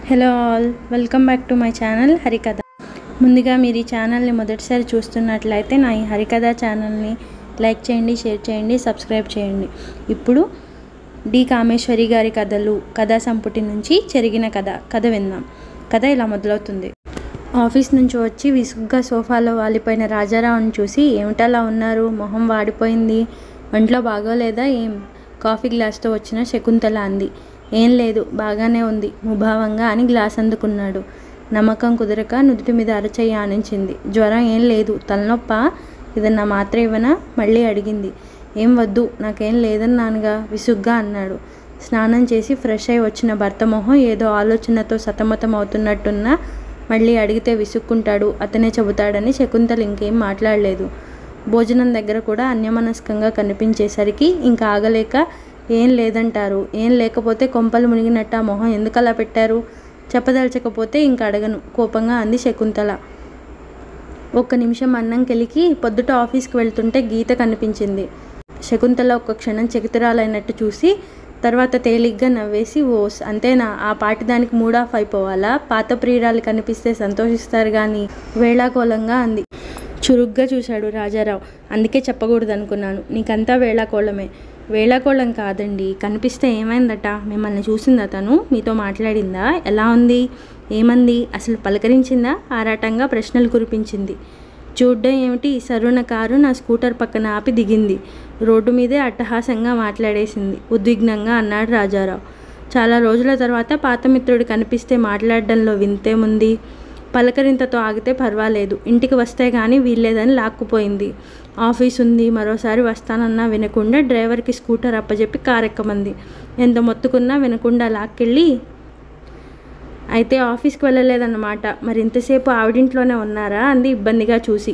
hello all welcome back to my channel Harikatha ముందుగా మీరు ఈ ఛానల్ని మొదటిసారి చూస్తున్నట్లయితే నా ఈ హరికథ ఛానల్ని లైక్ చేయండి షేర్ చేయండి సబ్స్క్రైబ్ చేయండి ఇప్పుడు డి కామేశ్వరి గారి కథలు కథా సంపుటి నుంచి చెరిగిన కథ కథ విందాం కథ ఇలా మొదలవుతుంది ఆఫీస్ నుంచి వచ్చి విసుగ్గా సోఫాలో వాలిపోయిన రాజారావుని చూసి ఏమిటలా ఉన్నారు మొహం వాడిపోయింది ఒంట్లో బాగోలేదా ఏం కాఫీ గ్లాస్తో వచ్చిన శకుంతల అంది ఏం లేదు బాగానే ఉంది ముభావంగా అని గ్లాస్ అందుకున్నాడు నమ్మకం కుదరక నుదుటి మీద అరచెయ్యి ఆనించింది జ్వరం ఏం లేదు తలనొప్ప ఏదన్నా మాత్ర ఇవ్వనా మళ్ళీ అడిగింది ఏం వద్దు నాకేం లేదన్నానుగా విసుగ్గా అన్నాడు స్నానం చేసి ఫ్రెష్ అయి వచ్చిన భర్త మొహం ఏదో ఆలోచనతో సతమతం అవుతున్నట్టున్నా మళ్ళీ అడిగితే విసుక్కుంటాడు అతనే చెబుతాడని శకుంతల ఇంకేం మాట్లాడలేదు భోజనం దగ్గర కూడా అన్యమనస్కంగా కనిపించేసరికి ఇంకా ఆగలేక ఏం లేదంటారు ఏం లేకపోతే కొంపలు మునిగినట్టు ఆ మొహం ఎందుకు అలా పెట్టారు చెప్పదలచకపోతే ఇంక అడగను కోపంగా అంది శకుంతల ఒక్క నిమిషం అన్నం కెలికి పొద్దుట ఆఫీస్కి వెళ్తుంటే గీత కనిపించింది శకుంతల ఒక్క క్షణం చకితురాలైనట్టు చూసి తర్వాత తేలిగ్గా నవ్వేసి ఓస్ అంతేనా ఆ పాటి దానికి మూడ్ ఆఫ్ అయిపోవాలా పాత ప్రియురాలు కనిపిస్తే సంతోషిస్తారు కానీ వేళాకోళంగా అంది చురుగ్గా చూశాడు రాజారావు అందుకే చెప్పకూడదు అనుకున్నాను నీకంతా వేళాకోళమే వేళాకోళం కాదండి కనిపిస్తే ఏమైందట మిమ్మల్ని చూసిందా తను మీతో మాట్లాడిందా ఎలా ఉంది ఏమంది అసలు పలకరించిందా ఆరాటంగా ప్రశ్నలు కురిపించింది చూడ్డం ఏమిటి సరుణ కారు నా స్కూటర్ పక్కన ఆపి దిగింది రోడ్డు మీదే అట్టహాసంగా మాట్లాడేసింది ఉద్విగ్నంగా అన్నాడు రాజారావు చాలా రోజుల తర్వాత పాత మిత్రుడు కనిపిస్తే మాట్లాడడంలో వింతేముంది పలకరింతతో ఆగితే పర్వాలేదు ఇంటికి వస్తే కానీ వీల్లేదని లాక్కుపోయింది ఆఫీస్ ఉంది మరోసారి వస్తానన్నా వినకుండా డ్రైవర్కి స్కూటర్ అప్పచెప్పి కారెక్కమంది ఎంత మొత్తుకున్నా వినకుండా లాక్కెళ్ళి అయితే ఆఫీస్కి వెళ్ళలేదన్నమాట మరి ఇంతసేపు ఆవిడింట్లోనే ఉన్నారా అంది ఇబ్బందిగా చూసి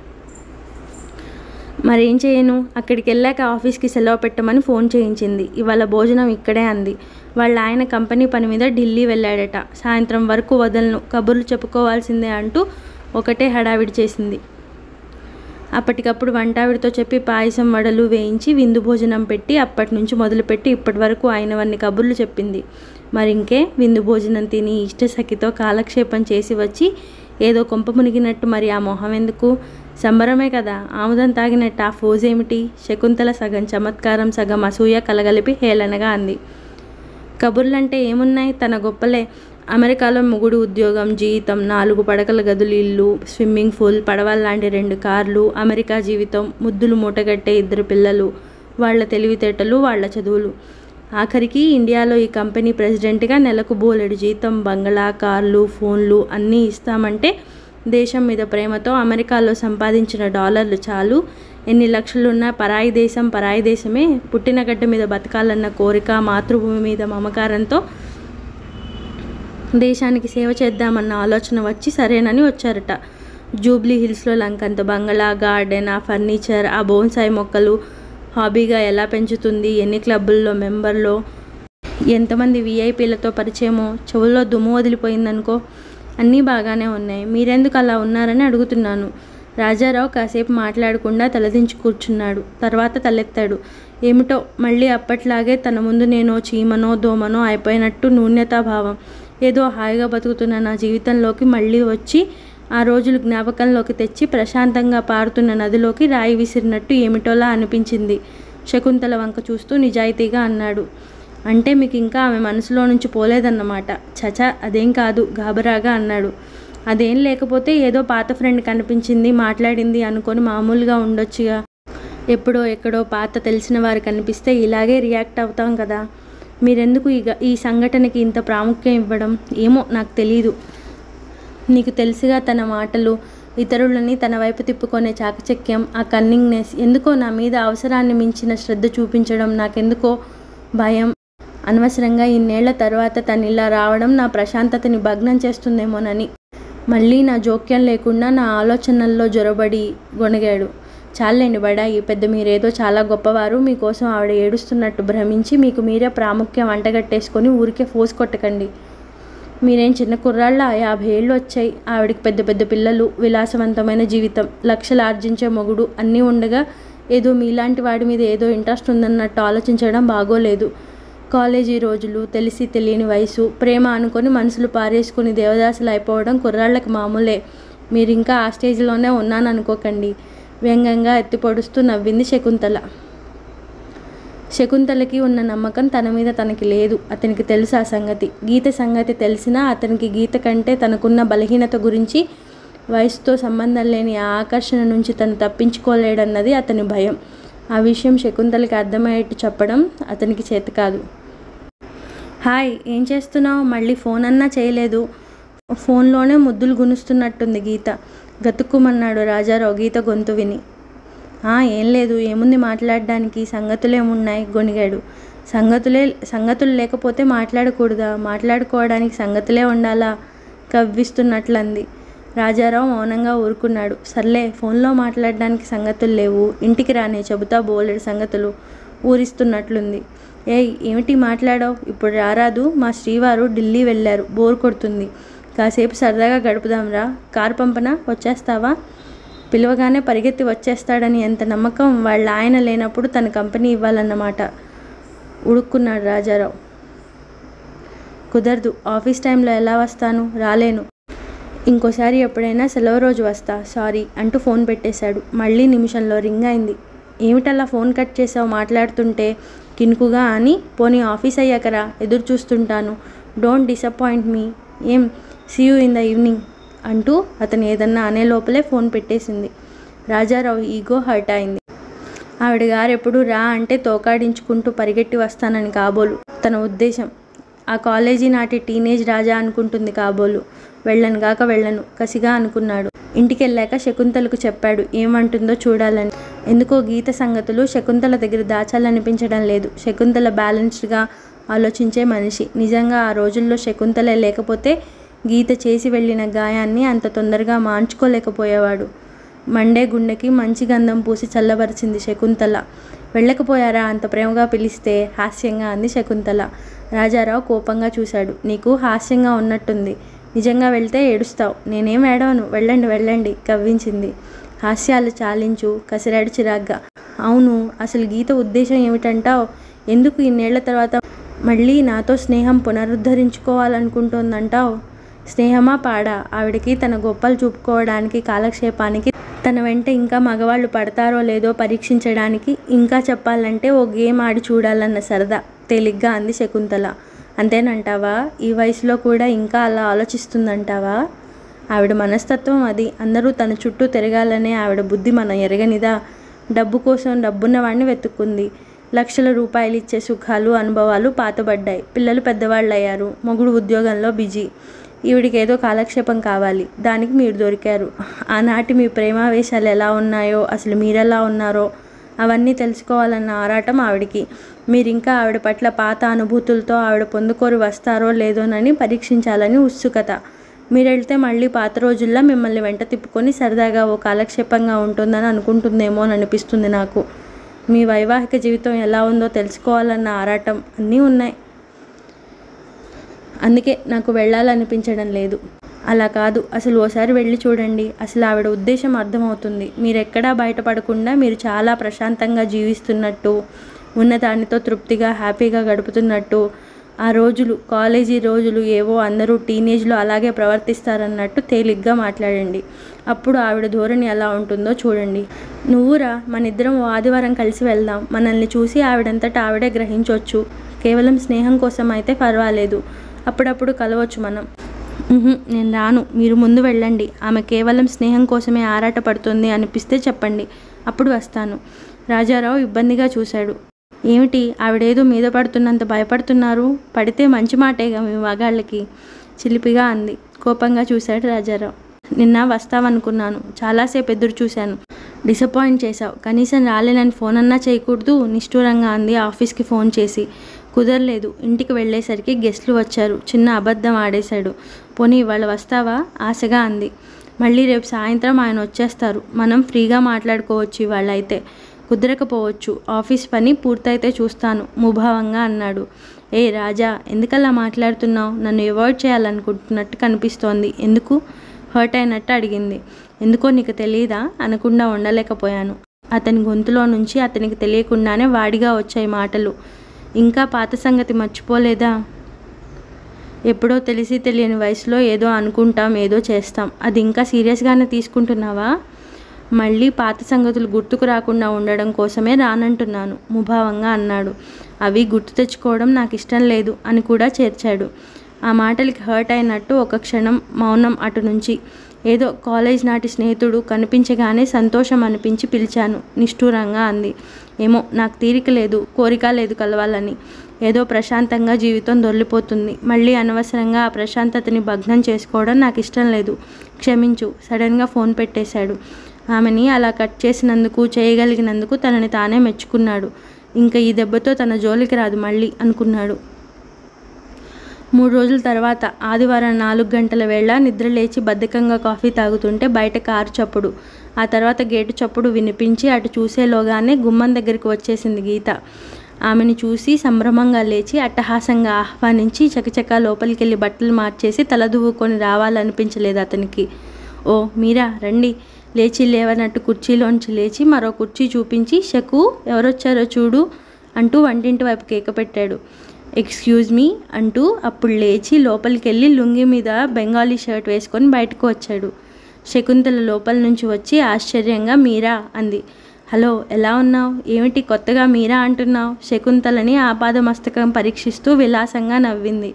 మరేం చేయను అక్కడికి వెళ్ళాక ఆఫీస్కి సెలవు పెట్టమని ఫోన్ చేయించింది ఇవాళ భోజనం ఇక్కడే అంది వాళ్ళ ఆయన కంపెనీ పని మీద ఢిల్లీ వెళ్ళాడట సాయంత్రం వరకు వదలను కబుర్లు చెప్పుకోవాల్సిందే అంటూ ఒకటే హడావిడి చేసింది అప్పటికప్పుడు వంటావిడితో చెప్పి పాయసం వడలు వేయించి విందు భోజనం పెట్టి అప్పటి నుంచి మొదలుపెట్టి ఇప్పటి వరకు ఆయనవన్నీ కబుర్లు చెప్పింది మరి ఇంకే విందు భోజనం తిని ఇష్టసఖితో కాలక్షేపం చేసి వచ్చి ఏదో కొంప మునిగినట్టు మరి ఆ మొహం ఎందుకు సంబరమే కదా ఆముదం తాగినట్టు ఆ ఫోజేమిటి శకుంతల సగం చమత్కారం సగం అసూయ కలగలిపి హేళనగా అంది కబుర్లంటే ఏమున్నాయి తన గొప్పలే అమెరికాలో ముగుడు ఉద్యోగం జీతం నాలుగు పడకల గదులు ఇల్లు స్విమ్మింగ్ పూల్ పడవల్లాంటి రెండు కార్లు అమెరికా జీవితం ముద్దులు మూటగట్టే ఇద్దరు పిల్లలు వాళ్ళ తెలివితేటలు వాళ్ళ చదువులు ఆఖరికి ఇండియాలో ఈ కంపెనీ ప్రెసిడెంట్గా నెలకు బోలెడు జీతం బంగళా కార్లు ఫోన్లు అన్నీ ఇస్తామంటే దేశం మీద ప్రేమతో అమెరికాలో సంపాదించిన డాలర్లు చాలు ఎన్ని లక్షలున్నా పరాయి దేశం పరాయి దేశమే పుట్టిన గడ్డ మీద బతకాలన్న కోరిక మాతృభూమి మీద మమకారంతో దేశానికి సేవ చేద్దామన్న ఆలోచన వచ్చి సరేనని వచ్చారట జూబ్లీ హిల్స్లో లంకంత బంగళా గార్డెన్ ఆ ఫర్నిచర్ ఆ బోన్సాయి మొక్కలు హాబీగా ఎలా పెంచుతుంది ఎన్ని క్లబ్బుల్లో మెంబర్లో ఎంతమంది విఐపీలతో పరిచయమో చెవుల్లో దుమ్ము వదిలిపోయిందనుకో అన్నీ బాగానే ఉన్నాయి మీరెందుకు అలా ఉన్నారని అడుగుతున్నాను రాజారావు కాసేపు మాట్లాడకుండా తలదించి కూర్చున్నాడు తర్వాత తలెత్తాడు ఏమిటో మళ్ళీ అప్పట్లాగే తన ముందు నేను చీమనో దోమనో అయిపోయినట్టు నూన్యతాభావం ఏదో హాయిగా బతుకుతున్న నా జీవితంలోకి మళ్ళీ వచ్చి ఆ రోజులు జ్ఞాపకంలోకి తెచ్చి ప్రశాంతంగా పారుతున్న నదిలోకి రాయి విసిరినట్టు ఏమిటోలా అనిపించింది శకుంతల వంక చూస్తూ నిజాయితీగా అన్నాడు అంటే మీకు ఇంకా ఆమె మనసులో నుంచి పోలేదన్నమాట చచ అదేం కాదు గాబరాగా అన్నాడు అదేం లేకపోతే ఏదో పాత ఫ్రెండ్ కనిపించింది మాట్లాడింది అనుకొని మామూలుగా ఉండొచ్చుగా ఎప్పుడో ఎక్కడో పాత తెలిసిన వారు కనిపిస్తే ఇలాగే రియాక్ట్ అవుతాం కదా మీరెందుకు ఈ ఈ సంఘటనకి ఇంత ప్రాముఖ్యం ఇవ్వడం ఏమో నాకు తెలీదు నీకు తెలుసుగా తన మాటలు ఇతరులని తన వైపు తిప్పుకునే చాకచక్యం ఆ కన్నింగ్నెస్ ఎందుకో నా మీద అవసరాన్ని మించిన శ్రద్ధ చూపించడం నాకెందుకో భయం అనవసరంగా ఇన్నేళ్ల తర్వాత తను ఇలా రావడం నా ప్రశాంతతని భగ్నం చేస్తుందేమోనని మళ్ళీ నా జోక్యం లేకుండా నా ఆలోచనల్లో జొరబడి గొణగాడు చాలండి బడాయి పెద్ద మీరేదో చాలా గొప్పవారు మీకోసం ఆవిడ ఏడుస్తున్నట్టు భ్రమించి మీకు మీరే ప్రాముఖ్యం వంటగట్టేసుకొని ఊరికే ఫోర్స్ కొట్టకండి మీరేం చిన్న కుర్రాళ్ళ యాభై ఏళ్ళు వచ్చాయి ఆవిడకి పెద్ద పెద్ద పిల్లలు విలాసవంతమైన జీవితం లక్షలు ఆర్జించే మొగుడు అన్నీ ఉండగా ఏదో మీలాంటి వాడి మీద ఏదో ఇంట్రెస్ట్ ఉందన్నట్టు ఆలోచించడం బాగోలేదు కాలేజీ రోజులు తెలిసి తెలియని వయసు ప్రేమ అనుకొని మనసులు పారేసుకుని దేవదాసులు అయిపోవడం కుర్రాళ్ళకి మామూలే మీరు ఇంకా ఆ స్టేజ్లోనే ఉన్నాను అనుకోకండి వ్యంగ్యంగా ఎత్తి పొడుస్తూ నవ్వింది శకుంతల శకుంతలకి ఉన్న నమ్మకం తన మీద తనకి లేదు అతనికి తెలుసు ఆ సంగతి గీత సంగతి తెలిసినా అతనికి గీత కంటే తనకున్న బలహీనత గురించి వయసుతో సంబంధం లేని ఆ ఆకర్షణ నుంచి తను తప్పించుకోలేడన్నది అతని భయం ఆ విషయం శకుంతలకి అర్థమయ్యేట్టు చెప్పడం అతనికి చేత కాదు హాయ్ ఏం చేస్తున్నావు మళ్ళీ ఫోన్ అన్నా చేయలేదు ఫోన్లోనే ముద్దులు గునుస్తున్నట్టుంది గీత గతుక్కుమన్నాడు రాజారావు గీత గొంతు విని "ఆ, ఏం లేదు ఏముంది మాట్లాడడానికి సంగతులేమున్నాయి గొనిగాడు సంగతులే సంగతులు లేకపోతే మాట్లాడకూడదా మాట్లాడుకోవడానికి సంగతులే ఉండాలా కవ్విస్తున్నట్లంది రాజారావు మౌనంగా ఊరుకున్నాడు సర్లే ఫోన్లో మాట్లాడడానికి సంగతులు లేవు ఇంటికి రానే చెబుతా బోలెడు సంగతులు ఊరిస్తున్నట్లుంది ఏయ్ ఏమిటి మాట్లాడావు ఇప్పుడు రారాదు మా శ్రీవారు ఢిల్లీ వెళ్ళారు బోర్ కొడుతుంది కాసేపు సరదాగా గడుపుదాంరా కారు పంపన వచ్చేస్తావా పిలవగానే పరిగెత్తి వచ్చేస్తాడని ఎంత నమ్మకం వాళ్ళ ఆయన లేనప్పుడు తన కంపెనీ ఇవ్వాలన్నమాట ఉడుక్కున్నాడు రాజారావు కుదరదు ఆఫీస్ టైంలో ఎలా వస్తాను రాలేను ఇంకోసారి ఎప్పుడైనా సెలవు రోజు వస్తా సారీ అంటూ ఫోన్ పెట్టేశాడు మళ్ళీ నిమిషంలో రింగ్ అయింది ఏమిటలా ఫోన్ కట్ చేసావు మాట్లాడుతుంటే కినుకుగా అని పోనీ ఆఫీస్ అయ్యాకరా ఎదురు చూస్తుంటాను డోంట్ డిసప్పాయింట్ మీ ఏం see you in the evening అంటూ అతను ఏదన్నా అనే లోపలే ఫోన్ పెట్టేసింది రాజారావు ఈగో హర్ట్ అయింది ఆవిడ గారు ఎప్పుడు రా అంటే తోకాడించుకుంటూ పరిగెట్టి వస్తానని కాబోలు తన ఉద్దేశం ఆ కాలేజీ నాటి టీనేజ్ రాజా అనుకుంటుంది కాబోలు వెళ్ళను గాక వెళ్ళను కసిగా అనుకున్నాడు ఇంటికి వెళ్ళాక శకుంతలకు చెప్పాడు ఏమంటుందో చూడాలని ఎందుకో గీత సంగతులు శకుంతల దగ్గర దాచాలనిపించడం లేదు శకుంతల బ్యాలెన్స్డ్గా ఆలోచించే మనిషి నిజంగా ఆ రోజుల్లో శకుంతలే లేకపోతే గీత చేసి వెళ్ళిన గాయాన్ని అంత తొందరగా మాంచుకోలేకపోయేవాడు మండే గుండెకి మంచి గంధం పూసి చల్లబరిచింది శకుంతల వెళ్ళకపోయారా అంత ప్రేమగా పిలిస్తే హాస్యంగా అంది శకుంతల రాజారావు కోపంగా చూశాడు నీకు హాస్యంగా ఉన్నట్టుంది నిజంగా వెళ్తే ఏడుస్తావు నేనేం ఏడవను వెళ్ళండి వెళ్ళండి కవ్వించింది హాస్యాలు చాలించు కసిరాడు చిరాగ్గా అవును అసలు గీత ఉద్దేశం ఏమిటంటావు ఎందుకు ఇన్నేళ్ల తర్వాత మళ్ళీ నాతో స్నేహం పునరుద్ధరించుకోవాలనుకుంటోందంటావు స్నేహమా పాడా ఆవిడకి తన గొప్పలు చూపుకోవడానికి కాలక్షేపానికి తన వెంట ఇంకా మగవాళ్ళు పడతారో లేదో పరీక్షించడానికి ఇంకా చెప్పాలంటే ఓ గేమ్ ఆడి చూడాలన్న సరదా తేలిగ్గా అంది శకుంతల అంతేనంటావా ఈ వయసులో కూడా ఇంకా అలా ఆలోచిస్తుందంటావా ఆవిడ మనస్తత్వం అది అందరూ తన చుట్టూ తిరగాలనే ఆవిడ బుద్ధి మనం ఎరగనిదా డబ్బు కోసం డబ్బున్న వాడిని వెతుక్కుంది లక్షల రూపాయలు ఇచ్చే సుఖాలు అనుభవాలు పాతబడ్డాయి పిల్లలు పెద్దవాళ్ళు అయ్యారు మొగుడు ఉద్యోగంలో బిజీ ఈవిడికి ఏదో కాలక్షేపం కావాలి దానికి మీరు దొరికారు ఆనాటి మీ ప్రేమావేశాలు ఎలా ఉన్నాయో అసలు మీరెలా ఉన్నారో అవన్నీ తెలుసుకోవాలన్న ఆరాటం ఆవిడికి మీరు ఇంకా ఆవిడ పట్ల పాత అనుభూతులతో ఆవిడ పొందుకోరు వస్తారో లేదోనని పరీక్షించాలని ఉత్సుకత మీరు వెళ్తే మళ్ళీ పాత రోజుల్లో మిమ్మల్ని వెంట తిప్పుకొని సరదాగా ఓ కాలక్షేపంగా ఉంటుందని అనుకుంటుందేమో అని అనిపిస్తుంది నాకు మీ వైవాహిక జీవితం ఎలా ఉందో తెలుసుకోవాలన్న ఆరాటం అన్నీ ఉన్నాయి అందుకే నాకు వెళ్ళాలనిపించడం లేదు అలా కాదు అసలు ఓసారి వెళ్ళి చూడండి అసలు ఆవిడ ఉద్దేశం అర్థమవుతుంది మీరు ఎక్కడా బయటపడకుండా మీరు చాలా ప్రశాంతంగా జీవిస్తున్నట్టు ఉన్న దానితో తృప్తిగా హ్యాపీగా గడుపుతున్నట్టు ఆ రోజులు కాలేజీ రోజులు ఏవో అందరూ టీనేజ్లో అలాగే ప్రవర్తిస్తారన్నట్టు తేలిగ్గా మాట్లాడండి అప్పుడు ఆవిడ ధోరణి ఎలా ఉంటుందో చూడండి నువ్వురా మన ఇద్దరం ఓ ఆదివారం కలిసి వెళ్దాం మనల్ని చూసి ఆవిడంతటా ఆవిడే గ్రహించవచ్చు కేవలం స్నేహం కోసం అయితే పర్వాలేదు అప్పుడప్పుడు కలవచ్చు మనం "ఉహుం, నేను రాను మీరు ముందు వెళ్ళండి ఆమె కేవలం స్నేహం కోసమే ఆరాటపడుతుంది అనిపిస్తే చెప్పండి అప్పుడు వస్తాను రాజారావు ఇబ్బందిగా చూశాడు ఏమిటి ఆవిడేదో మీద పడుతున్నంత భయపడుతున్నారు పడితే మంచి మాటేగా మీ మగాళ్ళకి చిలిపిగా అంది కోపంగా చూశాడు రాజారావు నిన్న వస్తావనుకున్నాను చాలాసేపు ఎదురు చూశాను డిసప్పాయింట్ చేశావు కనీసం రాలేనని ఫోన్ అన్నా చేయకూడదు నిష్ఠూరంగా అంది ఆఫీస్కి ఫోన్ చేసి కుదరలేదు ఇంటికి వెళ్ళేసరికి గెస్ట్లు వచ్చారు చిన్న అబద్ధం ఆడేశాడు పోనీ ఇవాళ వస్తావా ఆశగా అంది మళ్ళీ రేపు సాయంత్రం ఆయన వచ్చేస్తారు మనం ఫ్రీగా మాట్లాడుకోవచ్చు ఇవాళ అయితే కుదరకపోవచ్చు ఆఫీస్ పని పూర్తయితే చూస్తాను ముభావంగా అన్నాడు ఏ రాజా ఎందుకలా మాట్లాడుతున్నావు నన్ను అవాయిడ్ చేయాలనుకుంటున్నట్టు కనిపిస్తోంది ఎందుకు హర్ట్ అయినట్టు అడిగింది ఎందుకో నీకు తెలియదా అనకుండా ఉండలేకపోయాను అతని గొంతులో నుంచి అతనికి తెలియకుండానే వాడిగా వచ్చాయి మాటలు ఇంకా పాత సంగతి మర్చిపోలేదా ఎప్పుడో తెలిసి తెలియని వయసులో ఏదో అనుకుంటాం ఏదో చేస్తాం అది ఇంకా సీరియస్గానే తీసుకుంటున్నావా మళ్ళీ పాత సంగతులు గుర్తుకు రాకుండా ఉండడం కోసమే రానంటున్నాను ముభావంగా అన్నాడు అవి గుర్తు తెచ్చుకోవడం నాకు ఇష్టం లేదు అని కూడా చేర్చాడు ఆ మాటలకి హర్ట్ అయినట్టు ఒక క్షణం మౌనం అటు నుంచి ఏదో కాలేజ్ నాటి స్నేహితుడు కనిపించగానే సంతోషం అనిపించి పిలిచాను నిష్ఠూరంగా అంది ఏమో నాకు తీరిక లేదు కోరిక లేదు కలవాలని ఏదో ప్రశాంతంగా జీవితం దొర్లిపోతుంది మళ్ళీ అనవసరంగా ఆ ప్రశాంతతని భగ్నం చేసుకోవడం నాకు ఇష్టం లేదు క్షమించు సడన్గా ఫోన్ పెట్టేశాడు ఆమెని అలా కట్ చేసినందుకు చేయగలిగినందుకు తనని తానే మెచ్చుకున్నాడు ఇంకా ఈ దెబ్బతో తన జోలికి రాదు మళ్ళీ అనుకున్నాడు మూడు రోజుల తర్వాత ఆదివారం నాలుగు గంటల వేళ నిద్ర లేచి బద్ధకంగా కాఫీ తాగుతుంటే బయట కారు చప్పుడు ఆ తర్వాత గేటు చప్పుడు వినిపించి అటు చూసేలోగానే గుమ్మం దగ్గరికి వచ్చేసింది గీత ఆమెను చూసి సంభ్రమంగా లేచి అట్టహాసంగా ఆహ్వానించి చకచకా లోపలికెళ్ళి బట్టలు మార్చేసి తల దువ్వుకొని రావాలనిపించలేదు అతనికి ఓ మీరా రండి లేచి లేవనట్టు కుర్చీలోంచి లేచి మరో కుర్చీ చూపించి షకు ఎవరొచ్చారో చూడు అంటూ వంటింటి వైపు కేక పెట్టాడు ఎక్స్క్యూజ్ మీ అంటూ అప్పుడు లేచి లోపలికి వెళ్ళి లుంగి మీద బెంగాలీ షర్ట్ వేసుకొని బయటకు వచ్చాడు శకుంతల లోపల నుంచి వచ్చి ఆశ్చర్యంగా మీరా అంది హలో ఎలా ఉన్నావు ఏమిటి కొత్తగా మీరా అంటున్నావు శకుంతలని ఆపాదమస్తకం పరీక్షిస్తూ విలాసంగా నవ్వింది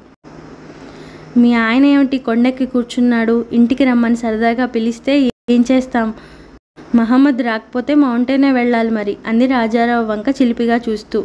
మీ ఆయన ఏమిటి కొండెక్కి కూర్చున్నాడు ఇంటికి రమ్మని సరదాగా పిలిస్తే ఏం చేస్తాం మహమ్మద్ రాకపోతే మౌంటైనే వెళ్ళాలి మరి అంది రాజారావు వంక చిలిపిగా చూస్తూ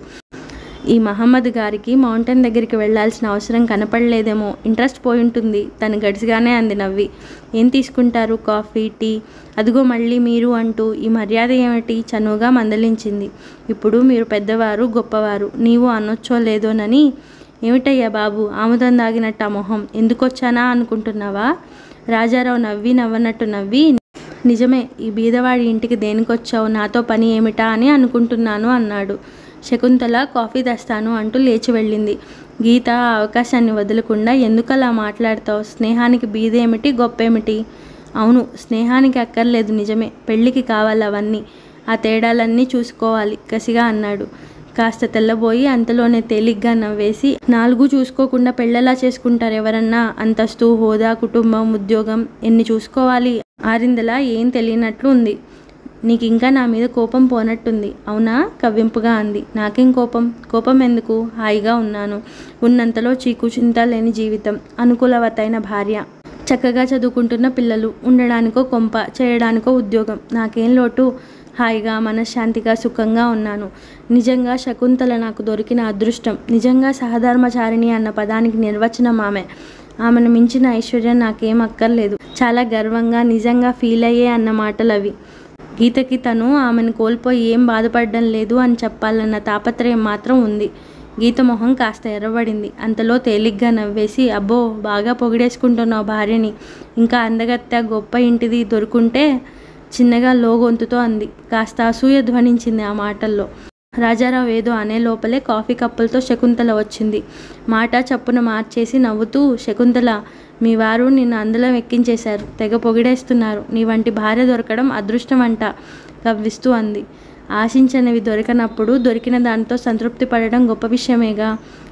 ఈ మహమ్మద్ గారికి మౌంటైన్ దగ్గరికి వెళ్ళాల్సిన అవసరం కనపడలేదేమో ఇంట్రెస్ట్ పోయి ఉంటుంది తను గడిసిగానే అంది నవ్వి ఏం తీసుకుంటారు కాఫీ టీ అదిగో మళ్ళీ మీరు అంటూ ఈ మర్యాద ఏమిటి చనువుగా మందలించింది ఇప్పుడు మీరు పెద్దవారు గొప్పవారు నీవు అనొచ్చో లేదోనని ఏమిటయ్యా బాబు ఆముదం దాగినట్టు ఆ మొహం ఎందుకొచ్చానా అనుకుంటున్నావా రాజారావు నవ్వి నవ్వనట్టు నవ్వి నిజమే ఈ బీదవాడి ఇంటికి దేనికొచ్చావు నాతో పని ఏమిటా అని అనుకుంటున్నాను అన్నాడు శకుంతల కాఫీ తెస్తాను అంటూ లేచి వెళ్ళింది గీత ఆ అవకాశాన్ని వదలకుండా ఎందుకలా మాట్లాడతావు స్నేహానికి బీదేమిటి గొప్పేమిటి అవును స్నేహానికి అక్కర్లేదు నిజమే పెళ్ళికి కావాలి అవన్నీ ఆ తేడాలన్నీ చూసుకోవాలి కసిగా అన్నాడు కాస్త తెల్లబోయి అంతలోనే తేలిగ్గా నవ్వేసి నాలుగు చూసుకోకుండా పెళ్ళెలా చేసుకుంటారు ఎవరన్నా అంతస్తు హోదా కుటుంబం ఉద్యోగం ఎన్ని చూసుకోవాలి ఆరిందలా ఏం తెలియనట్లు ఉంది నీకు ఇంకా నా మీద కోపం పోనట్టుంది అవునా కవ్వింపుగా అంది నాకేం కోపం కోపం ఎందుకు హాయిగా ఉన్నాను ఉన్నంతలో చీకు చింత లేని జీవితం అనుకూలవతైన భార్య చక్కగా చదువుకుంటున్న పిల్లలు ఉండడానికో కొంప చేయడానికో ఉద్యోగం నాకేం లోటు హాయిగా మనశ్శాంతిగా సుఖంగా ఉన్నాను నిజంగా శకుంతల నాకు దొరికిన అదృష్టం నిజంగా సహధర్మచారిణి అన్న పదానికి నిర్వచనం ఆమె ఆమెను మించిన ఐశ్వర్యం నాకేం అక్కర్లేదు చాలా గర్వంగా నిజంగా ఫీల్ అయ్యే అన్న మాటలు అవి గీతకి తను ఆమెను కోల్పోయి ఏం బాధపడడం లేదు అని చెప్పాలన్న తాపత్రయం మాత్రం ఉంది గీత మొహం కాస్త ఎర్రబడింది అంతలో తేలిగ్గా నవ్వేసి అబ్బో బాగా పొగిడేసుకుంటున్నావు భార్యని ఇంకా అందగత్త గొప్ప ఇంటిది దొరుకుంటే చిన్నగా లోగొంతుతో అంది కాస్త అసూయ ధ్వనించింది ఆ మాటల్లో రాజారావు ఏదో అనే లోపలే కాఫీ కప్పులతో శకుంతల వచ్చింది మాట చప్పున మార్చేసి నవ్వుతూ శకుంతల మీ వారు నిన్ను అందలం ఎక్కించేశారు తెగ పొగిడేస్తున్నారు నీ వంటి భార్య దొరకడం అదృష్టం అంట కవ్విస్తూ అంది ఆశించనివి దొరకనప్పుడు దొరికిన దానితో సంతృప్తి పడడం గొప్ప విషయమేగా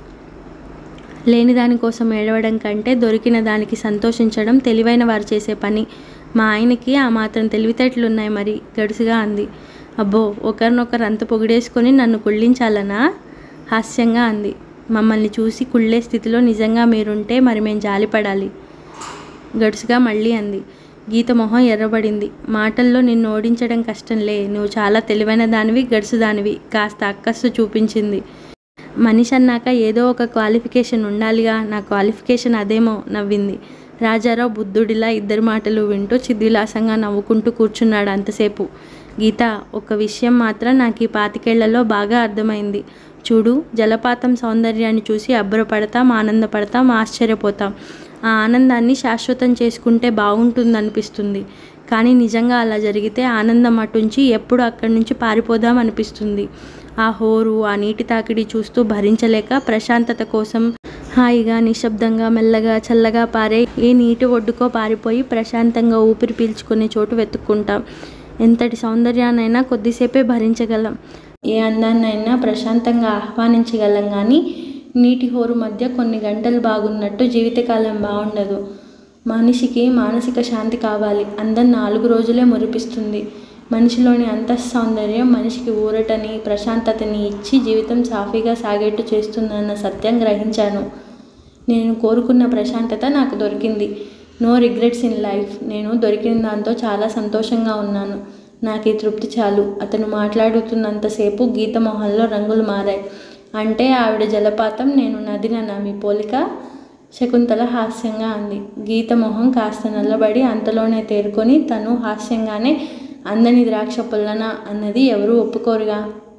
లేని దానికోసం ఏడవడం కంటే దొరికిన దానికి సంతోషించడం తెలివైన వారు చేసే పని మా ఆయనకి ఆ మాత్రం తెలివితేటలున్నాయి మరి గడుసుగా అంది అబ్బో ఒకరినొకరు అంత పొగిడేసుకొని నన్ను కుళ్ళించాలనా హాస్యంగా అంది మమ్మల్ని చూసి కుళ్ళే స్థితిలో నిజంగా మీరుంటే మరి మేము జాలిపడాలి గడుసుగా మళ్ళీ అంది గీత మొహం ఎర్రబడింది మాటల్లో నిన్ను ఓడించడం కష్టంలే నువ్వు చాలా తెలివైన దానివి గడుసు దానివి కాస్త అక్కస్సు చూపించింది మనిషి అన్నాక ఏదో ఒక క్వాలిఫికేషన్ ఉండాలిగా నా క్వాలిఫికేషన్ అదేమో నవ్వింది రాజారావు బుద్ధుడిలా ఇద్దరి మాటలు వింటూ చిద్విలాసంగా నవ్వుకుంటూ కూర్చున్నాడు అంతసేపు గీత ఒక విషయం మాత్రం నాకు ఈ పాతికేళ్లలో బాగా అర్థమైంది చూడు జలపాతం సౌందర్యాన్ని చూసి అబ్బురపడతాం ఆనందపడతాం ఆశ్చర్యపోతాం ఆ ఆనందాన్ని శాశ్వతం చేసుకుంటే బాగుంటుందనిపిస్తుంది కానీ నిజంగా అలా జరిగితే ఆనందం అటుంచి ఎప్పుడు అక్కడి నుంచి పారిపోదాం అనిపిస్తుంది ఆ హోరు ఆ నీటి తాకిడి చూస్తూ భరించలేక ప్రశాంతత కోసం హాయిగా నిశ్శబ్దంగా మెల్లగా చల్లగా పారే ఏ నీటి ఒడ్డుకో పారిపోయి ప్రశాంతంగా ఊపిరి పీల్చుకునే చోటు వెతుక్కుంటాం ఎంతటి సౌందర్యానైనా కొద్దిసేపే భరించగలం ఏ అందాన్నైనా ప్రశాంతంగా ఆహ్వానించగలం కానీ నీటి హోరు మధ్య కొన్ని గంటలు బాగున్నట్టు జీవితకాలం బాగుండదు మనిషికి మానసిక శాంతి కావాలి అందం నాలుగు రోజులే మురిపిస్తుంది మనిషిలోని అంతః సౌందర్యం మనిషికి ఊరటని ప్రశాంతతని ఇచ్చి జీవితం సాఫీగా సాగేట్టు చేస్తుందన్న సత్యం గ్రహించాను నేను కోరుకున్న ప్రశాంతత నాకు దొరికింది నో రిగ్రెట్స్ ఇన్ లైఫ్ నేను దొరికిన దాంతో చాలా సంతోషంగా ఉన్నాను నాకు ఈ తృప్తి చాలు అతను మాట్లాడుతున్నంతసేపు గీత మొహంలో రంగులు మారాయి అంటే ఆవిడ జలపాతం నేను నదినన్నా మీ పోలిక శకుంతల హాస్యంగా అంది గీత మొహం కాస్త నల్లబడి అంతలోనే తేరుకొని తను హాస్యంగానే అందని ద్రాక్ష పుల్లన అన్నది ఎవరూ ఒప్పుకోరుగా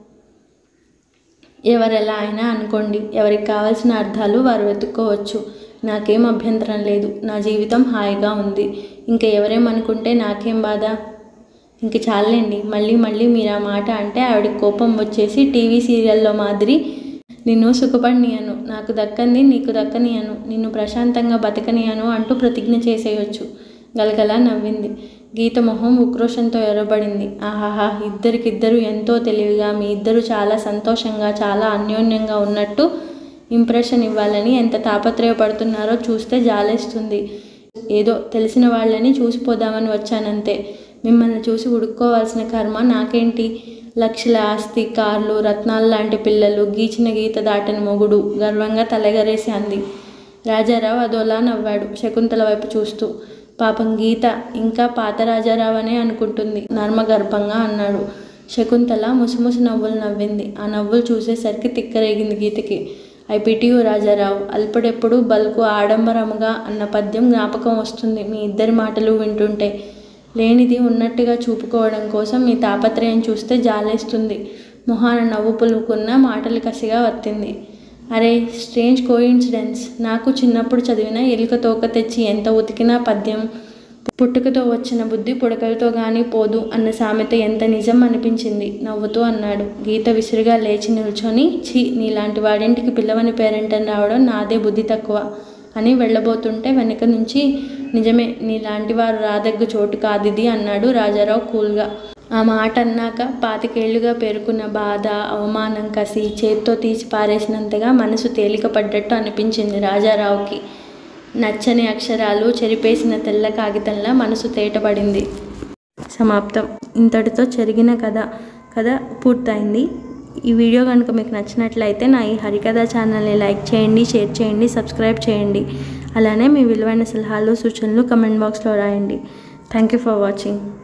ఎవరెలా అయినా అనుకోండి ఎవరికి కావాల్సిన అర్థాలు వారు వెతుక్కోవచ్చు నాకేం అభ్యంతరం లేదు నా జీవితం హాయిగా ఉంది ఇంకా ఎవరేమనుకుంటే నాకేం బాధ ఇంక చాలండి మళ్ళీ మళ్ళీ మీరు ఆ మాట అంటే ఆవిడకి కోపం వచ్చేసి టీవీ సీరియల్లో మాదిరి నిన్ను సుఖపడినియను నాకు దక్కంది నీకు దక్కనియను నిన్ను ప్రశాంతంగా బతకనియను అంటూ ప్రతిజ్ఞ చేసేయొచ్చు గలగలా నవ్వింది గీత మొహం ఉక్రోషంతో ఎర్రబడింది ఆహాహా ఇద్దరికిద్దరు ఎంతో తెలివిగా మీ ఇద్దరు చాలా సంతోషంగా చాలా అన్యోన్యంగా ఉన్నట్టు ఇంప్రెషన్ ఇవ్వాలని ఎంత తాపత్రయపడుతున్నారో చూస్తే జాలేస్తుంది ఏదో తెలిసిన వాళ్ళని చూసిపోదామని వచ్చానంతే మిమ్మల్ని చూసి ఉడుక్కోవాల్సిన కర్మ నాకేంటి లక్షల ఆస్తి కార్లు రత్నాలు లాంటి పిల్లలు గీచిన గీత దాటని మొగుడు గర్వంగా తలెగరేసి అంది రాజారావు అదోలా నవ్వాడు శకుంతల వైపు చూస్తూ పాపం గీత ఇంకా పాత రాజారావు అనే అనుకుంటుంది నర్మగర్భంగా అన్నాడు శకుంతల ముసిముసి నవ్వులు నవ్వింది ఆ నవ్వులు చూసేసరికి తిక్కరేగింది గీతకి ఐ పిటియు రాజారావు అల్పడెప్పుడు బల్కు ఆడంబరముగా అన్న పద్యం జ్ఞాపకం వస్తుంది మీ ఇద్దరి మాటలు వింటుంటే లేనిది ఉన్నట్టుగా చూపుకోవడం కోసం మీ తాపత్రయం చూస్తే జాలేస్తుంది మొహాన నవ్వు పులుకున్న మాటలు కసిగా వత్తింది అరే స్ట్రేంజ్ కోయిన్సిడెన్స్ నాకు చిన్నప్పుడు చదివిన ఎలుక తోక తెచ్చి ఎంత ఉతికినా పద్యం పుట్టుకతో వచ్చిన బుద్ధి పుడకలతో గాని పోదు అన్న సామెత ఎంత నిజం అనిపించింది నవ్వుతూ అన్నాడు గీత విసురుగా లేచి నిల్చొని ఛీ నీలాంటి వాడింటికి పిల్లవని పేరెంటని రావడం నాదే బుద్ధి తక్కువ అని వెళ్ళబోతుంటే వెనక నుంచి నిజమే నీలాంటి వారు రాదగ్గు చోటు కాదిది అన్నాడు రాజారావు కూల్గా ఆ మాట అన్నాక పాతికేళ్లుగా పేరుకున్న బాధ అవమానం కసి చేత్తో తీసి పారేసినంతగా మనసు తేలిక పడ్డట్టు అనిపించింది రాజారావుకి నచ్చని అక్షరాలు చెరిపేసిన తెల్ల కాగితంలా మనసు తేటపడింది సమాప్తం ఇంతటితో జరిగిన కథ కథ పూర్తయింది ఈ వీడియో కనుక మీకు నచ్చినట్లయితే నా ఈ హరికథ ఛానల్ని లైక్ చేయండి షేర్ చేయండి సబ్స్క్రైబ్ చేయండి అలానే మీ విలువైన సలహాలు సూచనలు కమెంట్ బాక్స్లో రాయండి థ్యాంక్ యూ ఫర్ వాచింగ్